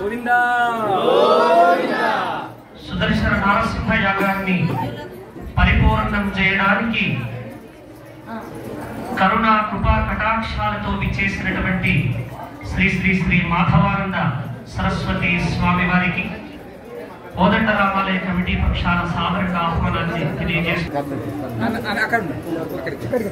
గోవిందా సుదర్శన నారసింహ యాగాన్ని పరిపూర్ణం చేయడానికి కరుణ కృపా కటాక్షాలతో విచ్చేసినటువంటి శ్రీ శ్రీ శ్రీ మాధవానంద సరస్వతి స్వామి వారికి కోదండ రామాలయ కమిటీ పక్షాన సాదరంగా ఆహ్వానాన్ని తెలియజేస్తున్నారు అక్కడ అక్కడికి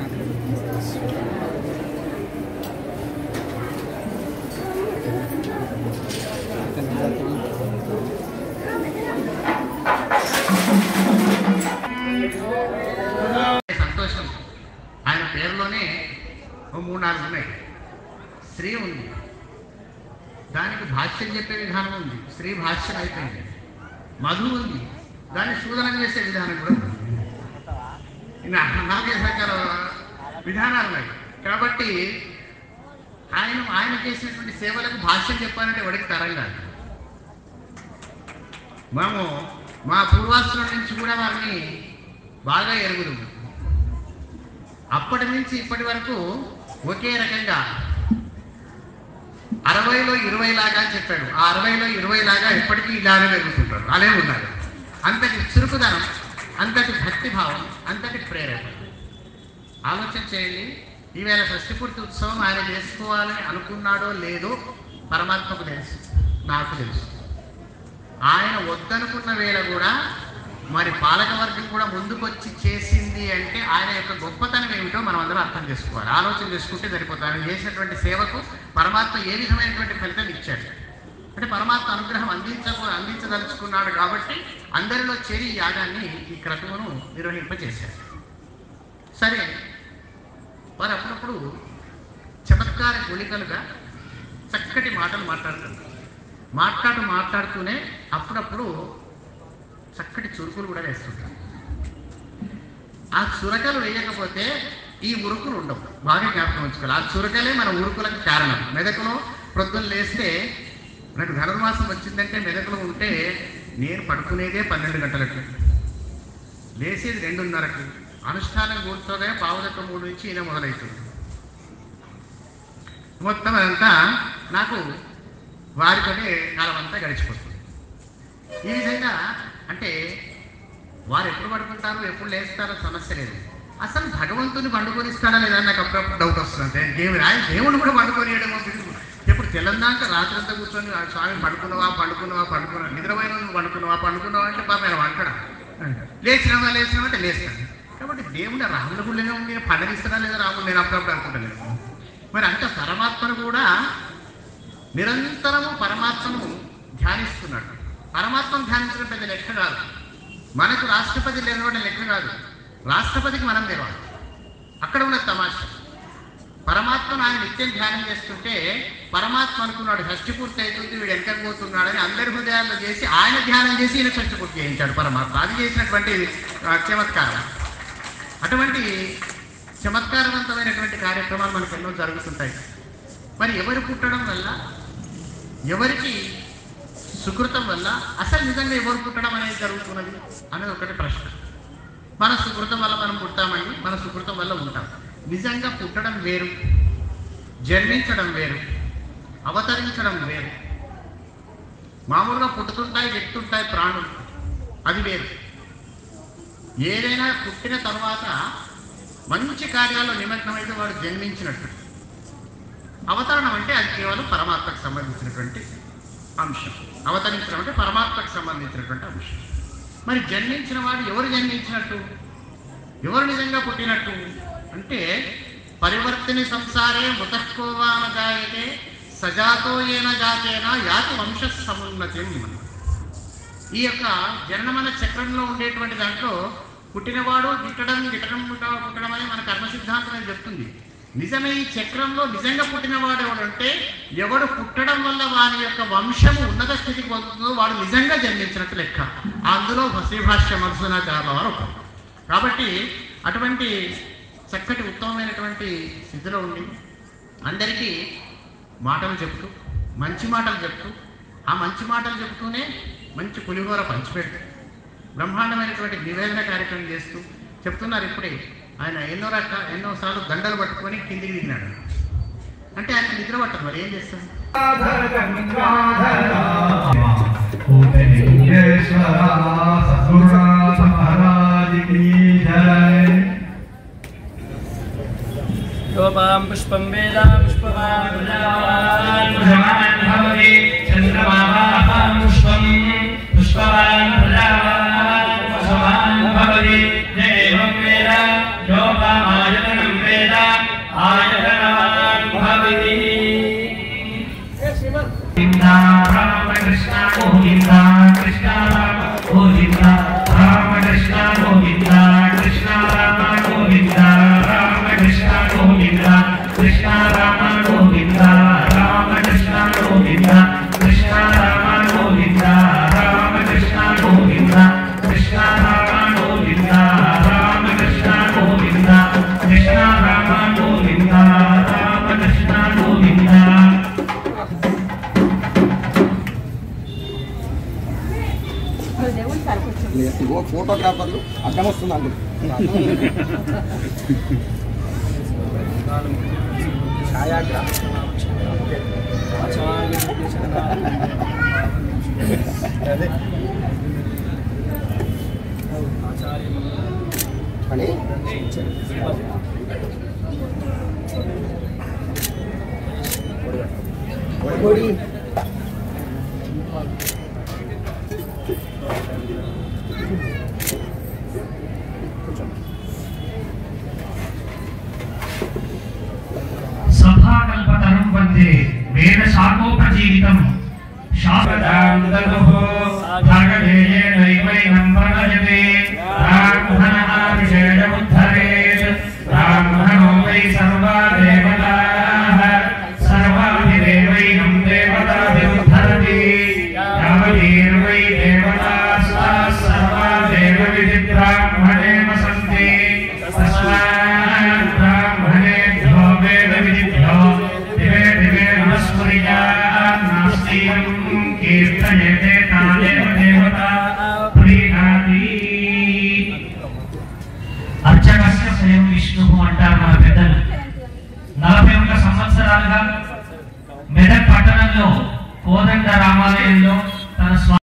సంతోషం ఆయన పేరులోనే ఓ మూడు నాలుగు ఉన్నాయి స్త్రీ ఉంది దానికి భాష్యం చెప్పే విధానం ఉంది స్త్రీ భాష్యం అయిపోయింది మధు ఉంది దాన్ని శూదనం చేసే విధానం కూడా ఉంది ఇంకా నాలుగే రకాల విధానాలు ఉన్నాయి కాబట్టి ఆయన ఆయన చేసినటువంటి సేవలకు భాష్యం చెప్పాలంటే ఎవరికి తరం కాదు మేము మా పూర్వాసుల నుంచి కూడా వారిని బాగా ఎరుగుదు అప్పటి నుంచి ఇప్పటి వరకు ఒకే రకంగా అరవైలో ఇరవై లాగా అని చెప్పాడు ఆ అరవైలో ఇరవై లాగా ఎప్పటికీ ఇలానే పెరుగుతుంటారు అలాగే ఉన్నారు అంతటి చురుకుదనం అంతటి భక్తిభావం అంతటి ప్రేరణ ఆలోచన చేయండి ఈవేళ షష్ఠిపూర్తి ఉత్సవం ఆయన చేసుకోవాలని అనుకున్నాడో లేదో పరమాత్మకు తెలుసు నాకు తెలుసు ఆయన వద్దనుకున్న వేళ కూడా మరి పాలకవర్గం కూడా ముందుకొచ్చి చేసింది అంటే ఆయన యొక్క గొప్పతనం ఏమిటో మనం అందరం అర్థం చేసుకోవాలి ఆలోచన చేసుకుంటే సరిపోతుంది ఆయన చేసినటువంటి సేవకు పరమాత్మ ఏ విధమైనటువంటి ఫలితం ఇచ్చాడు అంటే పరమాత్మ అనుగ్రహం అందించకు అందించదలుచుకున్నాడు కాబట్టి అందరిలో చేరి ఈ యాగాన్ని ఈ క్రతువును నిర్వహింపజేశాడు సరే వారు అప్పుడప్పుడు చమత్కార గుళికలుగా చక్కటి మాటలు మాట్లాడుతారు మాట్లాడు మాట్లాడుతూనే అప్పుడప్పుడు చక్కటి చురుకులు కూడా వేస్తుంటారు ఆ చురకలు వేయకపోతే ఈ ఉరుకులు ఉండవు బాగా జ్ఞాపకం ఉంచుకోవాలి ఆ చురకలే మన ఉరుకులకు కారణం మెదకులో ప్రొద్దున లేస్తే నాకు ధనుర్మాసం వచ్చిందంటే మెదకులో ఉంటే నేను పడుకునేదే పన్నెండు గంటలకు లేచేది రెండున్నరకు అనుష్ఠానం కూర్చోదే పావుదక్క మూడు నుంచి ఈయన మొదలవుతుంది మొత్తం అదంతా నాకు వారితోనే కాలం అంతా గడిచిపోతుంది ఈ విధంగా అంటే వారు ఎప్పుడు పడుకుంటారు ఎప్పుడు లేస్తారో సమస్య లేదు అసలు భగవంతుని పండుకొనిస్తాడా లేదా అని నాకు అప్పుడప్పుడు డౌట్ వస్తుంది అంటే దేవుడు ఆయన దేవుడు కూడా పండుకొనియడమో బిరుదు. ఎప్పుడు తెల్లందాక రాత్రంతా కూర్చొని ఆ స్వామి పడుకున్నావా పండుకున్నావా పండుకున్నా నిద్రపోయిన నువ్వు పండుకున్నావా పండుకున్నావా అంటే పాప ఆయన వంటడా లేచినావా లేచినావా అంటే లేస్తాను కాబట్టి దేవుడు రాముల గుళ్ళనే ఉండి పండగిస్తాడా లేదా రాముడు నేను అప్పుడప్పుడు అనుకుంటలేదు మరి అంత పరమాత్మను కూడా నిరంతరము పరమాత్మను ధ్యానిస్తున్నాడు పరమాత్మను ధ్యానించడం పెద్ద లెక్క కాదు మనకు రాష్ట్రపతి లేనివాడు లెక్క కాదు రాష్ట్రపతికి మనం తెలవాలి అక్కడ ఉన్న తమాషా పరమాత్మను ఆయన నిత్యం ధ్యానం చేస్తుంటే పరమాత్మ అనుకున్నాడు షష్టి పూర్తి అవుతుంది వీడు వెనకకు పోతున్నాడని అందరి హృదయాల్లో చేసి ఆయన ధ్యానం చేసి ఈయన షష్టి పూర్తి చేయించాడు పరమాత్మ అది చేసినటువంటి ఆ, చమత్కారం అటువంటి చమత్కారవంతమైనటువంటి కార్యక్రమాలు మనకు ఎన్నో జరుగుతుంటాయి మరి ఎవరు పుట్టడం వల్ల ఎవరికి సుకృతం వల్ల అసలు నిజంగా ఎవరు పుట్టడం అనేది జరుగుతున్నది అనేది ఒకటి ప్రశ్న మన సుకృతం వల్ల మనం పుట్టామండి మన సుకృతం వల్ల ఉంటాం నిజంగా పుట్టడం వేరు జన్మించడం వేరు అవతరించడం వేరు మామూలుగా పుట్టుతుంటాయి వ్యక్తుంటాయి ప్రాణులు అది వేరు ఏదైనా పుట్టిన తర్వాత మంచి కార్యాల్లో నిమగ్నమైతే వాడు జన్మించినట్టు అవతరణం అంటే అది కేవలం పరమాత్మకు సంబంధించినటువంటి అంశం అవతరించడం అంటే పరమాత్మకు సంబంధించినటువంటి అంశం మరి జన్మించిన వాడు ఎవరు జన్మించినట్టు ఎవరు నిజంగా పుట్టినట్టు అంటే పరివర్తిని సంసారే మృతకోవాన జాయతే సజాతో ఏన జాతేన యాతి వంశ సమున్నతి ఈ యొక్క జననమన చక్రంలో ఉండేటువంటి దాంట్లో పుట్టినవాడు గిట్టడం గిట్టడం పుట్ట- పుట్టడం అని మన కర్మ సిద్ధాంతం అని చెప్తుంది నిజమే ఈ చక్రంలో నిజంగా పుట్టినవాడు ఎవడంటే ఎవడు పుట్టడం వల్ల వాని యొక్క వంశము ఉన్నత స్థితికి పొందుతుందో వాడు నిజంగా జన్మించినట్టు లెక్క అందులో శ్రీభాష్య మధుసూనాచార్య వారు ఒకరు. కాబట్టి అటువంటి చక్కటి ఉత్తమమైనటువంటి స్థితిలో ఉండి అందరికీ మాటలు చెప్తూ మంచి మాటలు చెప్తూ ఆ మంచి మాటలు చెప్తూనే మంచి పులిహోర పంచిపెడుతూ బ్రహ్మాండమైనటువంటి నివేదన కార్యక్రమం చేస్తూ చెప్తున్నారు ఇప్పుడే ఆయన ఎన్నో రకాల ఎన్నోసార్లు దండలు పట్టుకొని కిందికి దిగినాడు అంటే ఆయన నిద్ర పట్టదు మరి ఏం చేస్తాడు सद्गुरुनाथ महाराज की जय शोभां पुष्पं वेद पुष्पवान् प्रजावान् प्रजावान् भवति चन्द्रमाः पुष्पं पुष्पवान् प्रजावान् पुष्पवान् भवति देवं वेद योगामायतनं वेद आयतनवान् भवति गोविन्दा रामकृष्ण गोविन्दा कृष्ण राम गोविन्दा रामकृष्ण गोविन्दा कृष्ण राम गोविन्दा रामकृष्ण गोविन्दा कृष्ण राम गोविन्दा रामकृष्ण गोविन्दा कृष्ण राम गोविन्दा रामकृष्ण गोविन्दा कृष्ण राम गोविन्दा रामकृष्ण गोविन्दा कृष्ण राम गोविन्दा रामकृष्ण गोविन्दा ఇదిగో ఫోటోగ్రాఫర్లు అడ్డం వస్తుంది అందులో ఛాయాగ్రాఫ్ అదే అని పొడి సభాకల్పతరం వందే వేద శాఖోపజీవితం శాపదాంతరుః భాగధేయేనైవైనం ప్రణయతే బ్రాహ్మణः విశేషముద్ధరేత్ బ్రాహ్మణో వై సర్వా దేవతాः సర్వాభిదేవైనం దేవతాభిరుద్ధరతి యావతీర్వై దేవతాస్తాः సర్వా దేవవిధి బ్రాహ్మణేమ సంతి తస్మాత్ బ్రాహ్మణేభ్యో వేదవిధిభ్యో దివే దివే నమస్మృయాత్ నాస్తియం కీర్తయతే తాదేవ దేవతా ప్రీణాతి అర్చకస్య స్వయం విష్ణువు అంటారు మన పెద్దలు నలభై ఒక్క సంవత్సరాలుగా మెదక్ పట్టణంలో కోదండ రామాలయంలో తన స్వా